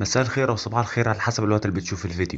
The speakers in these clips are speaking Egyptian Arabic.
مساء الخير او صباح الخير على حسب الوقت اللي بتشوف الفيديو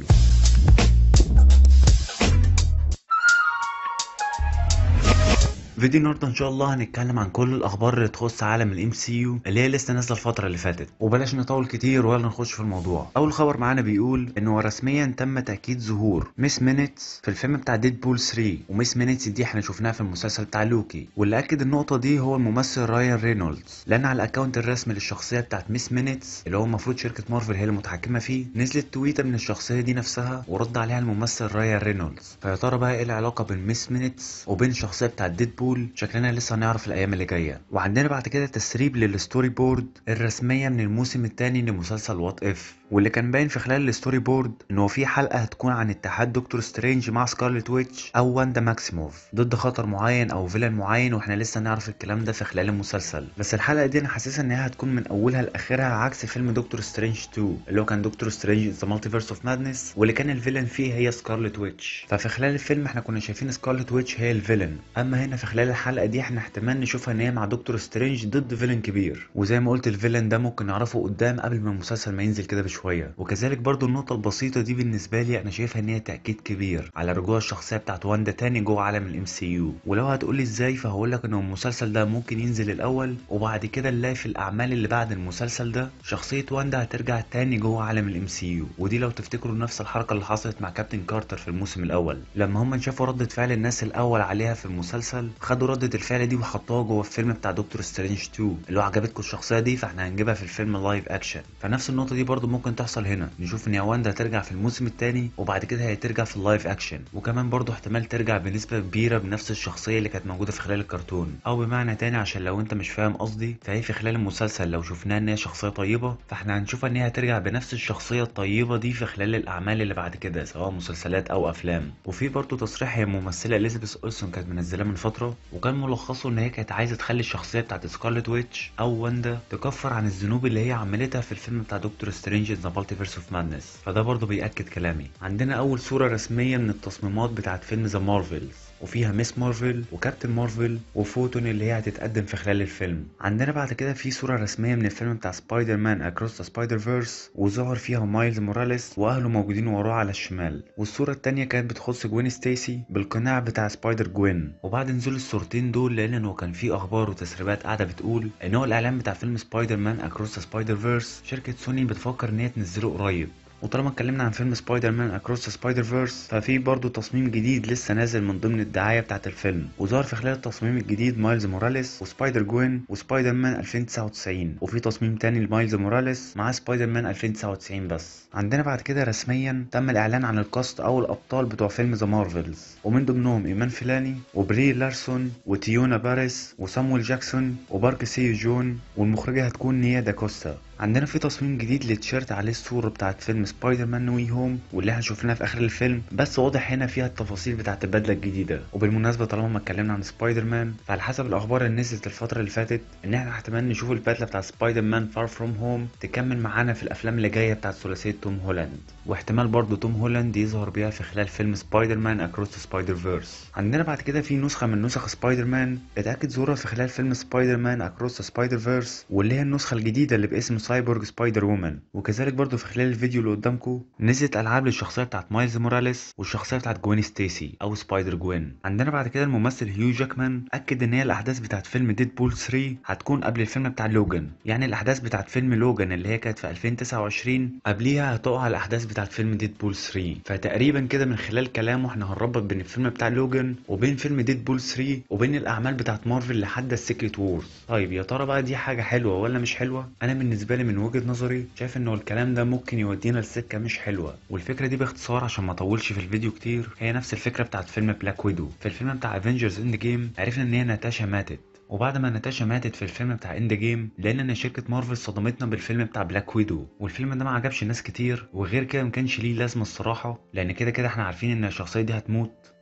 فيديو النهارده ان شاء الله هنتكلم عن كل الاخبار اللي تخص عالم الام سي يو اللي هي لسه نازله الفتره اللي فاتت وبلاش نطول كتير ولا نخش في الموضوع اول خبر معانا بيقول ان هو رسميا تم تاكيد ظهور ميس مينيتس في الفيلم بتاع ديد بول 3 وميس مينيتس دي احنا شفناها في المسلسل بتاع لوكي واللي اكد النقطه دي هو الممثل رايان رينولدز لان على الاكونت الرسمي للشخصيه بتاعت ميس مينيتس اللي هو المفروض شركه مارفل هي المتحكمه فيه نزلت تويته من الشخصيه دي نفسها ورد عليها الممثل رايان رينولدز فيا ترى بقى ايه العلاقه بين ميس مينيتس وبين الشخصيه بتاعت ديد بول شكلنا لسه هنعرف الايام اللي جايه وعندنا بعد كده تسريب للستوري بورد الرسميه من الموسم الثاني لمسلسل وات اف واللي كان باين في خلال الستوري بورد ان هو في حلقه هتكون عن اتحاد دكتور سترينج مع سكارلت ويتش او واندا ماكسيموف ضد خطر معين او فيلن معين واحنا لسه نعرف الكلام ده في خلال المسلسل بس الحلقه دي انا حاسسها ان هي هتكون من اولها لاخرها عكس فيلم دكتور سترينج 2 اللي هو كان دكتور سترينج ذا مالتيفيرس اوف مادنس واللي كان الفيلن فيه هي سكارلت ويتش ففي خلال الفيلم احنا كنا شايفين سكارلت ويتش هي الفيلن اما هنا في خلال الحلقه دي احنا احتمال نشوفها ان هي مع دكتور سترينج ضد فيلن كبير وزي ما قلت الفيلن ده ممكن نعرفه قدام قبل ما المسلسل ما ينزل كده بشويه وكذلك برضو النقطه البسيطه دي بالنسبه لي انا شايفها ان هي تاكيد كبير على رجوع الشخصيه بتاعت واندا تاني جوه عالم الام سي يو ولو هتقولي ازاي فهقول لك ان المسلسل ده ممكن ينزل الاول وبعد كده نلاقي في الاعمال اللي بعد المسلسل ده شخصيه واندا هترجع تاني جوه عالم الام سي يو ودي لو تفتكروا نفس الحركه اللي حصلت مع كابتن كارتر في الموسم الاول لما هم شافوا ردة فعل الناس الاول عليها في المسلسل خدوا ردة الفعل دي وحطوها جوه الفيلم بتاع دكتور سترينج 2 اللي هو عجبتكم الشخصيه دي فاحنا هنجيبها في الفيلم لايف اكشن فنفس النقطه دي برضو ممكن تحصل هنا نشوف ان واندا هترجع في الموسم الثاني وبعد كده هي ترجع في اللايف اكشن وكمان برضو احتمال ترجع بنسبه كبيره بنفس الشخصيه اللي كانت موجوده في خلال الكرتون او بمعنى تاني عشان لو انت مش فاهم قصدي فهي في خلال المسلسل لو شفناها ان هي شخصيه طيبه فاحنا هنشوفها ان هي هترجع بنفس الشخصيه الطيبه دي في خلال الاعمال اللي بعد كده سواء مسلسلات او افلام وفي برضو تصريح هي الممثله اليزابيث اولسون كانت منزلاه من فتره وكان ملخصه ان هي كانت عايزه تخلي الشخصيه بتاعت سكارلت ويتش او واندا تكفر عن الذنوب اللي هي عملتها في الفيلم بتاع دكتور سترينج ذا مالتيفيرس اوف مادنس فده برضه بيأكد كلامي عندنا اول صوره رسميه من التصميمات بتاعت فيلم ذا مارفلز وفيها ميس مارفل وكابتن مارفل وفوتون اللي هي هتتقدم في خلال الفيلم عندنا بعد كده في صورة رسمية من الفيلم بتاع سبايدر مان اكروس ذا سبايدر فيرس وظهر فيها مايلز موراليس واهله موجودين وراه على الشمال والصورة التانية كانت بتخص جوين ستيسي بالقناع بتاع سبايدر جوين وبعد نزول الصورتين دول لان انه كان في اخبار وتسريبات قاعدة بتقول ان هو الاعلان بتاع فيلم سبايدر مان اكروس ذا سبايدر فيرس شركة سوني بتفكر ان هي تنزله قريب وطالما اتكلمنا عن فيلم سبايدر مان اكروس سبايدر فيرس ففي برضه تصميم جديد لسه نازل من ضمن الدعايه بتاعه الفيلم وظهر في خلال التصميم الجديد مايلز موراليس وسبايدر جوين وسبايدر مان 2099 وفي تصميم تاني لمايلز موراليس مع سبايدر مان 2099 بس عندنا بعد كده رسميا تم الاعلان عن الكاست او الابطال بتوع فيلم ذا مارفلز ومن ضمنهم ايمان فيلاني وبري لارسون وتيونا باريس وسامويل جاكسون وبارك سي جون والمخرجه هتكون نيا داكوستا عندنا في تصميم جديد للتيشيرت عليه الصورة بتاعت فيلم سبايدر مان نوي هوم واللي احنا شفناها في اخر الفيلم بس واضح هنا فيها التفاصيل بتاعت البدلة الجديدة وبالمناسبة طالما ما اتكلمنا عن سبايدر مان فعلى حسب الاخبار اللي نزلت الفترة اللي فاتت ان احنا احتمال نشوف البدلة بتاعت سبايدر مان فار فروم هوم تكمل معانا في الافلام اللي جاية بتاعت ثلاثية توم هولاند واحتمال برضه توم هولاند يظهر بيها في خلال فيلم سبايدر مان اكروس سبايدر فيرس عندنا بعد كده في نسخة من نسخ سبايدر مان اتأكد ظهورها في خلال فيلم سبايدر مان اكروس سبايدر فيرس واللي هي النسخة الجديدة اللي باسم سايبورج سبايدر وومن وكذلك برضو في خلال الفيديو اللي قدامكم نزلت العاب للشخصيه بتاعت مايلز موراليس والشخصيه بتاعت جوين ستيسي او سبايدر جوين عندنا بعد كده الممثل هيو جاكمان اكد ان هي الاحداث بتاعت فيلم ديد بول 3 هتكون قبل الفيلم بتاع لوجان يعني الاحداث بتاعت فيلم لوجان اللي هي كانت في 2029 قبليها هتقع الاحداث بتاعت فيلم ديد بول 3 فتقريبا كده من خلال كلامه احنا هنربط بين الفيلم بتاع لوجان وبين فيلم ديد بول 3 وبين الاعمال بتاعت مارفل لحد السيكريت وورز طيب يا ترى بقى دي حاجه حلوه ولا مش حلوه انا بالنسبه لي من وجهه نظري شايف انه الكلام ده ممكن يودينا لسكه مش حلوه والفكره دي باختصار عشان ما اطولش في الفيديو كتير هي نفس الفكره بتاعت فيلم بلاك ويدو في الفيلم بتاع افنجرز اند جيم عرفنا ان هي ناتاشا ماتت وبعد ما ناتاشا ماتت في الفيلم بتاع اند جيم لقينا ان شركه مارفل صدمتنا بالفيلم بتاع بلاك ويدو والفيلم ده ما عجبش ناس كتير وغير كده ما كانش ليه لازمه الصراحه لان كده كده احنا عارفين ان الشخصيه دي هتموت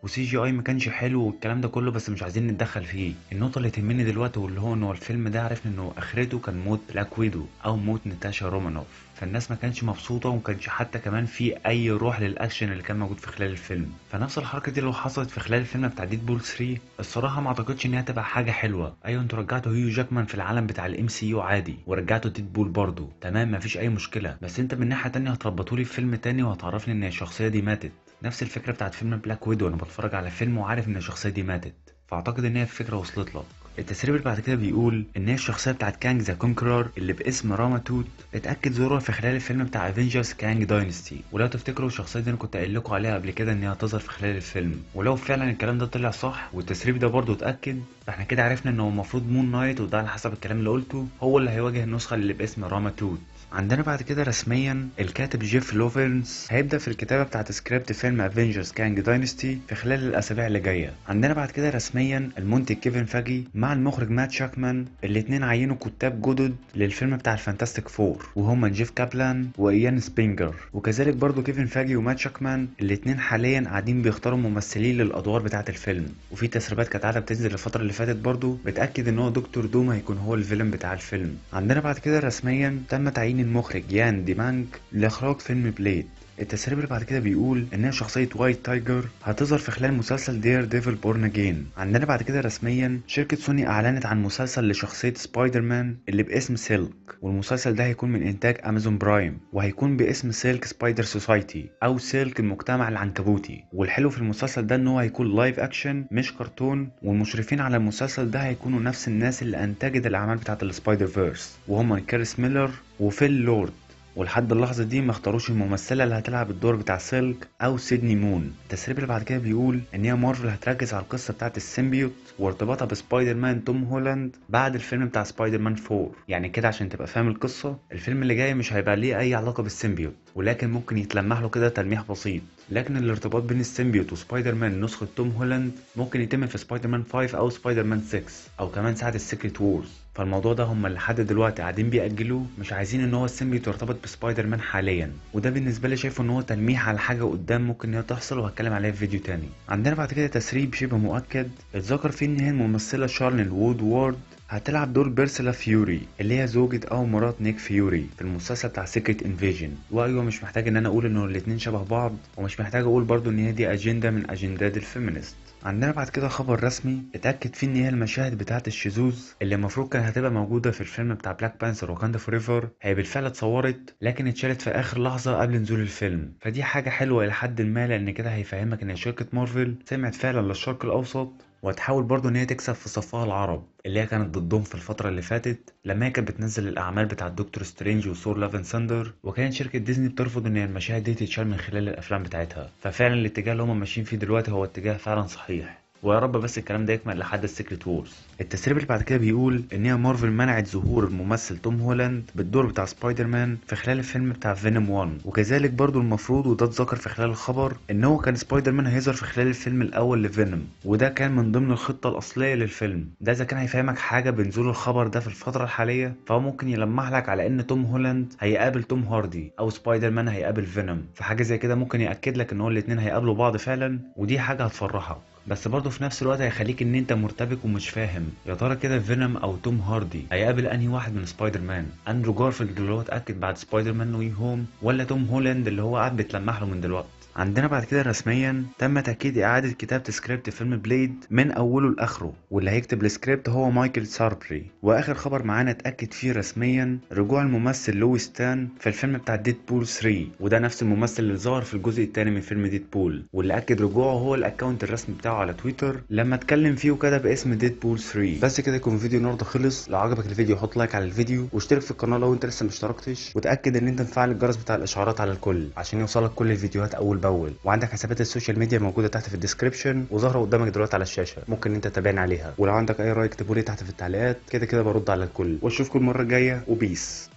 وسي جي اي ما كانش حلو والكلام ده كله بس مش عايزين نتدخل فيه النقطه اللي تهمني دلوقتي واللي هو ان هو الفيلم ده عرفنا انه اخرته كان موت بلاك ويدو او موت ناتاشا رومانوف فالناس ما كانش مبسوطه وما كانش حتى كمان في اي روح للاكشن اللي كان موجود في خلال الفيلم فنفس الحركه دي لو حصلت في خلال الفيلم بتاع ديد بول 3 الصراحه ما اعتقدش ان هي هتبقى حاجه حلوه ايوه انتوا رجعتوا هيو جاكمان في العالم بتاع الام سي يو عادي ورجعتوا ديد بول برضه تمام مفيش اي مشكله بس انت من ناحيه تانية هتربطوا لي في فيلم تاني وهتعرفني ان الشخصيه دي ماتت نفس الفكره بتاعت فيلم بلاك ويدو انا بتفرج على فيلم وعارف ان الشخصيه دي ماتت فاعتقد ان هي الفكره وصلت لك التسريب اللي بعد كده بيقول ان هي الشخصيه بتاعت كانج ذا كونكرر اللي باسم راما توت اتاكد ظهورها في خلال الفيلم بتاع افنجرز كانج داينستي ولو تفتكروا الشخصيه دي انا كنت قايل لكم عليها قبل كده ان هي هتظهر في خلال الفيلم ولو فعلا الكلام ده طلع صح والتسريب ده برضه اتاكد فاحنا كده عرفنا ان هو المفروض مون نايت وده على حسب الكلام اللي قلته هو اللي هيواجه النسخه اللي باسم راما توت عندنا بعد كده رسميا الكاتب جيف لوفرنز هيبدا في الكتابه بتاعت سكريبت فيلم افنجرز كانج داينستي في خلال الاسابيع اللي جايه عندنا بعد كده رسميا المنتج كيفن فاجي مع المخرج مات شاكمان الاتنين عينوا كتاب جدد للفيلم بتاع الفانتاستيك فور وهما جيف كابلان وايان سبينجر وكذلك برضو كيفن فاجي ومات شاكمان الاتنين حاليا قاعدين بيختاروا ممثلين للادوار بتاعه الفيلم وفي تسريبات كانت قاعده بتنزل الفتره اللي فاتت برضو بتاكد ان هو دكتور دوم هيكون هو الفيلم بتاع الفيلم عندنا بعد كده رسميا تم تعيين المخرج يان ديمانج لاخراج فيلم بليد التسريب اللي بعد كده بيقول ان هي شخصيه وايت تايجر هتظهر في خلال مسلسل دير ديفل بورن اجين عندنا بعد كده رسميا شركه سوني اعلنت عن مسلسل لشخصيه سبايدر مان اللي باسم سيلك والمسلسل ده هيكون من انتاج امازون برايم وهيكون باسم سيلك سبايدر سوسايتي او سيلك المجتمع العنكبوتي والحلو في المسلسل ده ان هو هيكون لايف اكشن مش كرتون والمشرفين على المسلسل ده هيكونوا نفس الناس اللي انتجت الاعمال بتاعه السبايدر فيرس وهم كاريس ميلر وفيل لورد ولحد اللحظة دي ما اختاروش الممثلة اللي هتلعب الدور بتاع سيلك أو سيدني مون التسريب اللي بعد كده بيقول إن هي مارفل هتركز على القصة بتاعة السيمبيوت وارتباطها بسبايدر مان توم هولاند بعد الفيلم بتاع سبايدر مان 4 يعني كده عشان تبقى فاهم القصة الفيلم اللي جاي مش هيبقى ليه أي علاقة بالسيمبيوت ولكن ممكن يتلمح له كده تلميح بسيط لكن الارتباط بين السيمبيوت وسبايدر مان نسخة توم هولاند ممكن يتم في سبايدر مان 5 أو سبايدر مان 6 أو كمان ساعة السيكريت وورز فالموضوع ده هم لحد دلوقتي قاعدين بيأجلوه مش عايزين ان هو السيمبيوت يرتبط بسبايدر مان حاليا وده بالنسبه لي شايفه ان هو تلميح على حاجه قدام ممكن ان هي تحصل وهتكلم عليها في فيديو تاني عندنا بعد كده تسريب شبه مؤكد اتذكر فيه ان هي الممثله شارلين وود وورد هتلعب دور بيرسلا فيوري اللي هي زوجة أو مرات نيك فيوري في المسلسل بتاع سيكريت انفيجن وأيوة مش محتاج إن أنا أقول إنه الاتنين شبه بعض ومش محتاج أقول برضو إن هي دي أجندة من أجندات الفيمينست عندنا بعد كده خبر رسمي اتأكد فيه إن هي المشاهد بتاعة الشذوذ اللي المفروض كانت هتبقى موجودة في الفيلم بتاع بلاك بانثر وكاندا فوريفر هي بالفعل اتصورت لكن اتشالت في آخر لحظة قبل نزول الفيلم فدي حاجة حلوة إلى حد ما لأن كده هيفهمك إن شركة مارفل سمعت فعلا للشرق الأوسط وهتحاول برضه ان هي تكسب في صفها العرب اللي هي كانت ضدهم في الفترة اللي فاتت لما هي كانت بتنزل الأعمال بتاع دكتور سترينج وثور لافن ساندر وكانت شركة ديزني بترفض إن المشاهد دي تتشال من خلال الأفلام بتاعتها ففعلا الاتجاه اللي هما ماشيين فيه دلوقتي هو اتجاه فعلا صحيح ويا رب بس الكلام ده يكمل لحد السيكريت وورز التسريب اللي بعد كده بيقول ان هي مارفل منعت ظهور الممثل توم هولاند بالدور بتاع سبايدر مان في خلال الفيلم بتاع فينوم 1 وكذلك برضو المفروض وده اتذكر في خلال الخبر ان هو كان سبايدر مان هيظهر في خلال الفيلم الاول لفينوم وده كان من ضمن الخطه الاصليه للفيلم ده اذا كان هيفهمك حاجه بنزول الخبر ده في الفتره الحاليه فهو ممكن يلمح لك على ان توم هولاند هيقابل توم هاردي او سبايدر مان هيقابل فينوم فحاجه زي كده ممكن ياكد لك ان هو الاتنين هيقابلوا بعض فعلا ودي حاجه هتفرحك بس برضه في نفس الوقت هيخليك ان انت مرتبك ومش فاهم يا ترى كده فينوم او توم هاردي هيقابل انهي واحد من سبايدر مان اندرو جارفيلد اللي هو اتاكد بعد سبايدر مان نوي هوم ولا توم هولاند اللي هو قاعد بيتلمح له من دلوقتي عندنا بعد كده رسميا تم تأكيد إعادة كتابة سكريبت فيلم بليد من أوله لآخره واللي هيكتب السكريبت هو مايكل ساربري وآخر خبر معانا اتأكد فيه رسميا رجوع الممثل لويس تان في الفيلم بتاع ديد بول 3 وده نفس الممثل اللي ظهر في الجزء الثاني من فيلم ديد بول واللي أكد رجوعه هو الأكونت الرسمي بتاعه على تويتر لما اتكلم فيه وكده باسم ديد بول 3 بس كده يكون فيديو النهارده خلص لو عجبك الفيديو حط لايك على الفيديو واشترك في القناه لو انت لسه مشتركتش وتاكد ان انت مفعل الجرس بتاع الاشعارات على الكل عشان يوصلك كل الفيديوهات اول باول وعندك حسابات السوشيال ميديا موجوده تحت في الديسكربشن وظاهره قدامك دلوقتي على الشاشه ممكن انت تتابعني عليها ولو عندك اي راي اكتبه لي تحت في التعليقات كده كده برد على الكل واشوفكم المره الجايه وبيس